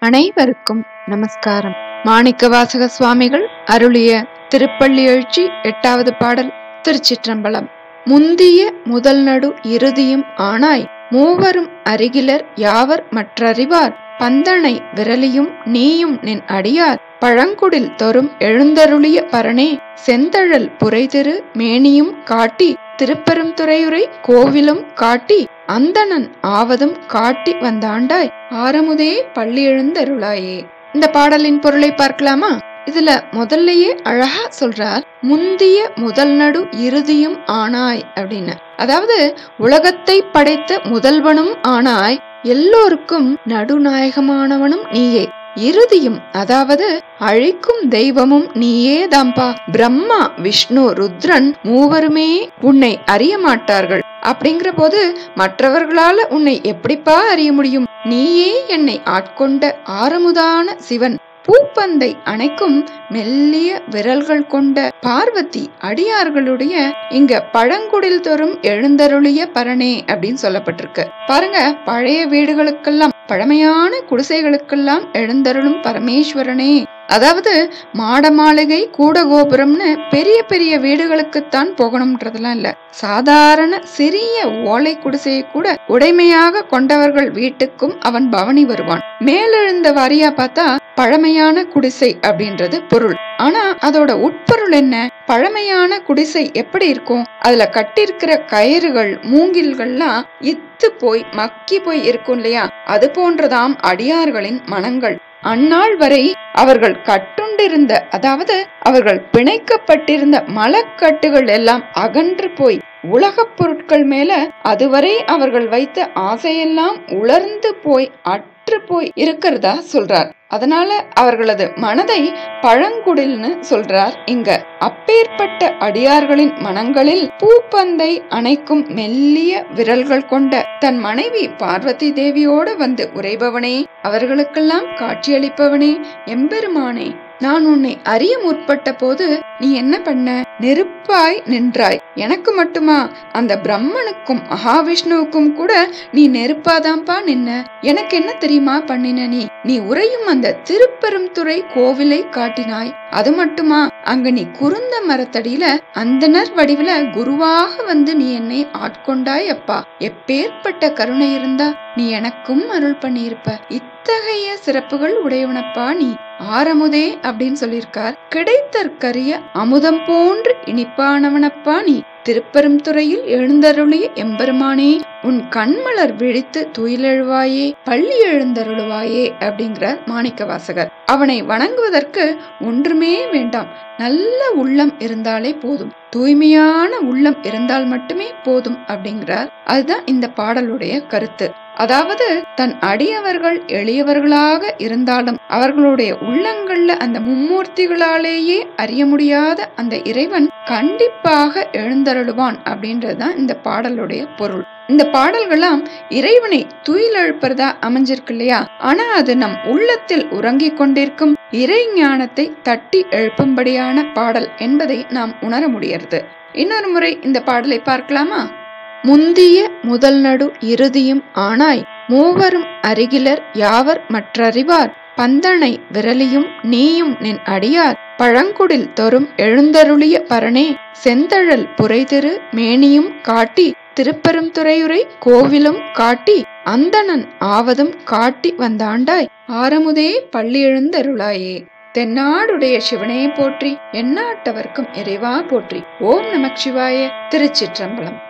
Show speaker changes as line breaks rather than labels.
அனைவருக்கும் நமஸ்காரம் மாணிக்க வாசக சுவாமிகள் அருளிய திருப்பள்ளி எழுச்சி எட்டாவது பாடல் திருச்சிற்றம்பலம் முந்திய முதல் நடு இறுதியும் ஆனாய் மூவரும் அருகிலர் யாவர் மற்றறிவார் பந்தனை விரலியும் நீயும் நின் அடியார் பழங்குடில் தொறும் எழுந்தருளிய பரணே செந்தழல் புரைதிரு மேனியும் காட்டி திருப்பெரும் துறையுரை கோவிலும் காட்டி அந்தணன் ஆவதும் காட்டி வந்தாண்டாய் ஆரமுதே பள்ளி எழுந்தருளாயே இந்த பாடலின் பொருளை பார்க்கலாமா இதுல முதல்லயே அழகா சொல்றார் முந்திய முதல் நடு இறுதியும் ஆனாய் அப்படின்னு அதாவது உலகத்தை படைத்த முதல்வனும் ஆனாய் எல்லோருக்கும் நடுநாயகமானவனும் நீயே இறுதியும் அதாவது அழிக்கும் தெய்வமும் நீயே தாம்பா பிரம்மா விஷ்ணு ருத்ரன் மூவருமே உன்னை அறிய மாட்டார்கள் அப்படிங்கிற போது மற்றவர்களால உன்னை எப்படிப்பா அறிய முடியும் நீயே என்னை ஆட்கொண்ட ஆரமுதான சிவன் பூப்பந்தை அணைக்கும் மெல்லிய விரல்கள் கொண்ட பார்வதி அடியார்களுடைய இங்க பழங்குடில் தோறும் எழுந்தருளிய பரணே அப்படின்னு சொல்லப்பட்டிருக்கு பாருங்க பழைய வீடுகளுக்கெல்லாம் பழமையான குடிசைகளுக்கெல்லாம் எழுந்தருளும் பரமேஸ்வரனே அதாவது மாட மாளிகை கூட கோபுரம்னு பெரிய பெரிய வீடுகளுக்குத்தான் போகணும்ன்றதெல்லாம் இல்ல சாதாரண சிறிய ஓலை குடிசையை கூட உடைமையாக கொண்டவர்கள் வீட்டுக்கும் அவன் பவனி வருவான் மேலெழுந்த வாரியா பார்த்தா பழமையான குடிசை அப்படின்றது பொருள் ஆனா அதோட உட்பொருள் என்ன பழமையான குடிசை எப்படி இருக்கும் அதுல கட்டிருக்கிற கயிறுகள் மூங்கில்கள்லாம் இத்து போய் மக்கி போய் இருக்கும் இல்லையா அது போன்றதாம் அடியார்களின் மனங்கள் அந்நாள் வரை அவர்கள் கட்டுண்டிருந்த அதாவது அவர்கள் பிணைக்கப்பட்டிருந்த மலக்கட்டுகள் எல்லாம் அகன்று போய் உலகப் பொருட்கள் மேல அதுவரை அவர்கள் வைத்த ஆசையெல்லாம் உலர்ந்து போய் அற்று போய் இருக்கிறதா சொல்றார் அதனால அவர்களது மனதை பழங்குடில்னு சொல்றார் இங்க அப்பேற்பட்ட அடியார்களின் மனங்களில் பூப்பந்தை அணைக்கும் மெல்லிய விரல்கள் கொண்ட தன் மனைவி பார்வதி தேவியோடு வந்து உரைபவனே அவர்களுக்கெல்லாம் காட்சியளிப்பவனே எம்பெருமானே நான் உன்னை அறிய முற்பட்ட போது நீ என்ன பண்ண நெருப்பாய் நின்றாய் எனக்கு மட்டுமா அந்த பிரம்மனுக்கும் மகாவிஷ்ணுவுக்கும் கூட நீ நெருப்பாதான்பா நின்ன எனக்கு என்ன தெரியுமா பண்ணின நீ நீ உரையும் அந்த திருப்பெரும் துறை கோவிலை காட்டினாய் அது மட்டுமா அங்க நீ குருந்த மரத்தடியில அந்தனர் வடிவில குருவாக வந்து நீ என்னை ஆட்கொண்டாய் அப்பா எப்பேற்பட்ட கருணை இருந்தா நீ எனக்கும் அருள் பண்ணியிருப்ப இத்தகைய சிறப்புகள் உடையவனப்பா நீ ஆரமுதே அப்படின்னு சொல்லியிருக்கார் கிடைத்தற்கரிய அமுதம் போன்று இனிப்பானவனப்பா நீ திருப்பெரும் துறையில் எழுந்தருளிய எம்பெருமானே உன் கண்மலர் விழித்து துயிலெழுவாயே பள்ளி எழுந்தருளுவாயே அப்படிங்கிறார் மாணிக்க வாசகர் அவனை வணங்குவதற்கு ஒன்றுமே வேண்டாம் நல்ல உள்ளம் இருந்தாலே போதும் தூய்மையான உள்ளம் இருந்தால் மட்டுமே போதும் அப்படிங்கிறார் அதுதான் இந்த பாடலுடைய கருத்து அதாவது தன் அடியவர்கள் எளியவர்களாக இருந்தாலும் அவர்களுடைய உள்ளங்கள்ல அந்த மும்மூர்த்திகளாலேயே அறிய முடியாத அந்த இறைவன் கண்டிப்பாக எழுந்தருளுவான் அப்படின்றதுதான் இந்த பாடலுடைய பொருள் இந்த பாடல்கள்லாம் இறைவனை துயிலெழுப்புறதா அமைஞ்சிருக்கு இல்லையா ஆனா அது நம் உள்ளத்தில் உறங்கிக் கொண்டிருக்கும் இறை ஞானத்தை தட்டி எழுப்பும்படியான பாடல் என்பதை நாம் உணர முடியறது இன்னொரு முறை இந்த பாடலை பார்க்கலாமா முந்திய முதல் நடு இறுதியும் ஆனாய் மூவரும் அருகிலர் யாவர் மற்றறிவார் பந்தனை விரலியும் நீயும் நின் அடியார் பழங்குடில் தொறும் எழுந்தருளிய பரணே செந்தழல் புரைதிரு மேனியும் காட்டி திருப்பெரும் துறையுரை கோவிலும் காட்டி அந்தணன் ஆவதும் காட்டி வந்தாண்டாய் ஆரமுதே பள்ளி எழுந்தருளாயே தென்னாடுடைய சிவனே போற்றி எந்நாட்டவர்க்கும் இறைவா போற்றி ஓம் நமச்சிவாய திருச்சிற்றம்பலம்